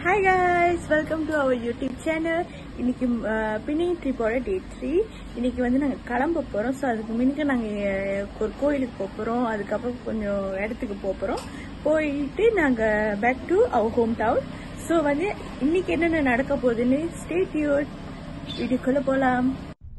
Hi guys welcome to our YouTube channel இன்னைக்கு பின்னிங் ட்ரிப்போட டே த்ரீ இன்னைக்கு வந்து நாங்கள் கிளம்ப போகிறோம் ஸோ அதுக்கு முன்னுக்கு நாங்கள் ஒரு கோயிலுக்கு போக போகிறோம் அதுக்கப்புறம் கொஞ்சம் இடத்துக்கு போக போகிறோம் போயிட்டு நாங்கள் back to our hometown so வந்து இன்னைக்கு என்னென்ன நடக்க போகுதுன்னு ஸ்டே டியூட் வீடியோக்குள்ளே போகலாம்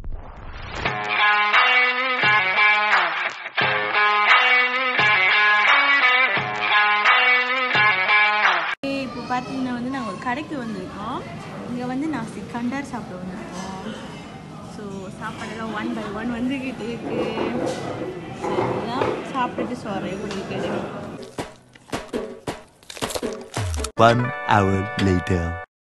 இப்போ பார்த்தீங்கன்னா வந்து நாங்கள் ஒரு கடைக்கு வந்திருக்கோம் இங்கே வந்து நான் கண்டார் சாப்பிட வந்திருக்கோம் ஸோ சாப்பாடெல்லாம் ஒன் பை ஒன் வந்துக்கிட்டு இருக்கு ஸோ இதெல்லாம் சாப்பிட்டுட்டு சொல்கிறேன் எப்படி இருக்குன்னு One hour later.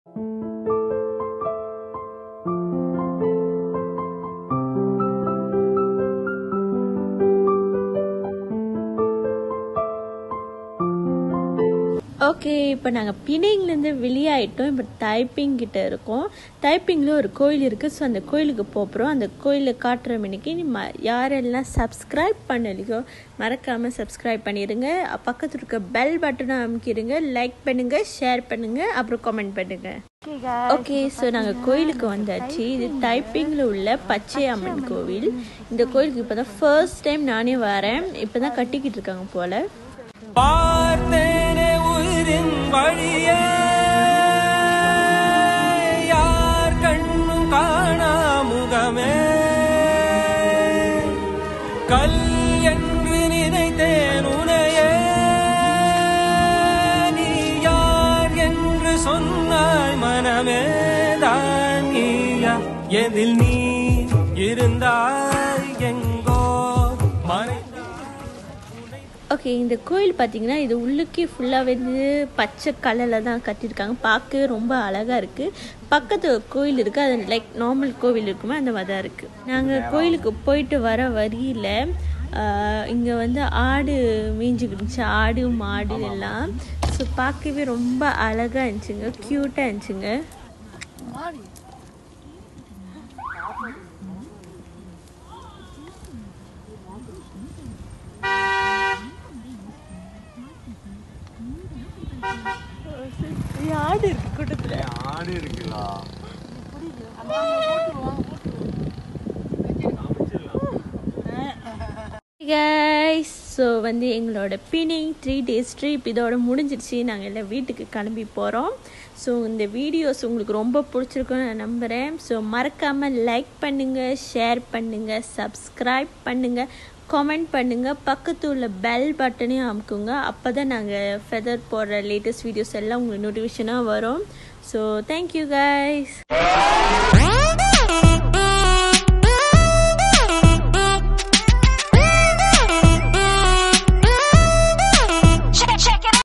ஓகே இப்போ நாங்கள் பிணைங்கலேருந்து வெளியாயிட்டோம் இப்போ டைப்பிங் கிட்ட இருக்கோம் டைப்பிங்கில் ஒரு கோயில் இருக்குது ஸோ அந்த கோயிலுக்கு போகிறோம் அந்த கோயிலை காட்டுற மணிக்கு ம யாரெல்லாம் சப்ஸ்கிரைப் பண்ணலையோ மறக்காமல் சப்ஸ்கிரைப் பண்ணிடுங்க பக்கத்தில் இருக்க பெல் பட்டனை அமுக்கிடுங்க லைக் பண்ணுங்கள் ஷேர் பண்ணுங்கள் அப்புறம் கமெண்ட் பண்ணுங்கள் ஓகே ஸோ நாங்கள் கோயிலுக்கு வந்தாச்சு இது டைப்பிங்கில் உள்ள பச்சை அம்மன் கோவில் இந்த கோயிலுக்கு இப்போ தான் ஃபர்ஸ்ட் டைம் நானே வரேன் இப்போ தான் கட்டிக்கிட்டு இருக்காங்க போல் பார்த்தேனே உயிரின் வழியே யார் கண்ணும் காணா முகமே கல் என்று நினைத்தேன் உனையே நீ யார் என்று சொன்னாய் மனமே தான் நீயா எதில் நீ இருந்தாய் எங்கோ மறைந்தாய் ஓகே இந்த கோயில் பார்த்தீங்கன்னா இது உள்ளுக்கே ஃபுல்லாக வந்து பச்சை கலரில் தான் கட்டியிருக்காங்க பார்க்க ரொம்ப அழகாக இருக்குது பக்கத்து ஒரு கோயில் இருக்குது அது லைக் நார்மல் கோவில் இருக்குமே அந்த மாதிரி தான் இருக்குது நாங்கள் கோயிலுக்கு போயிட்டு வர வரியில் இங்கே வந்து ஆடு மீஞ்சுக்கிட்டு இருந்துச்சு ஆடு மாடு எல்லாம் ஸோ பார்க்கவே ரொம்ப அழகாக இருந்துச்சுங்க க்யூட்டாக இருந்துச்சுங்க ஆடு இருக்கு கூட்டத்தில் ஆடு இருக்குங்களா கைஸ் ஸோ வந்து எங்களோட பினிங் த்ரீ டேஸ் ட்ரிப் இதோட முடிஞ்சிருச்சு நாங்கள் எல்லாம் வீட்டுக்கு கிளம்பி போகிறோம் ஸோ இந்த வீடியோஸ் உங்களுக்கு ரொம்ப பிடிச்சிருக்குன்னு நான் நம்புகிறேன் ஸோ மறக்காமல் லைக் பண்ணுங்கள் ஷேர் பண்ணுங்கள் சப்ஸ்கிரைப் பண்ணுங்கள் கமெண்ட் பண்ணுங்கள் பக்கத்து உள்ள பெல் பட்டனையும் அமுக்குங்க அப்போ தான் நாங்கள் ஃபெதர் போடுற லேட்டஸ்ட் வீடியோஸ் எல்லாம் உங்களுக்கு நோட்டிஃபிகேஷனாக வரும் ஸோ தேங்க்யூ கைஸ்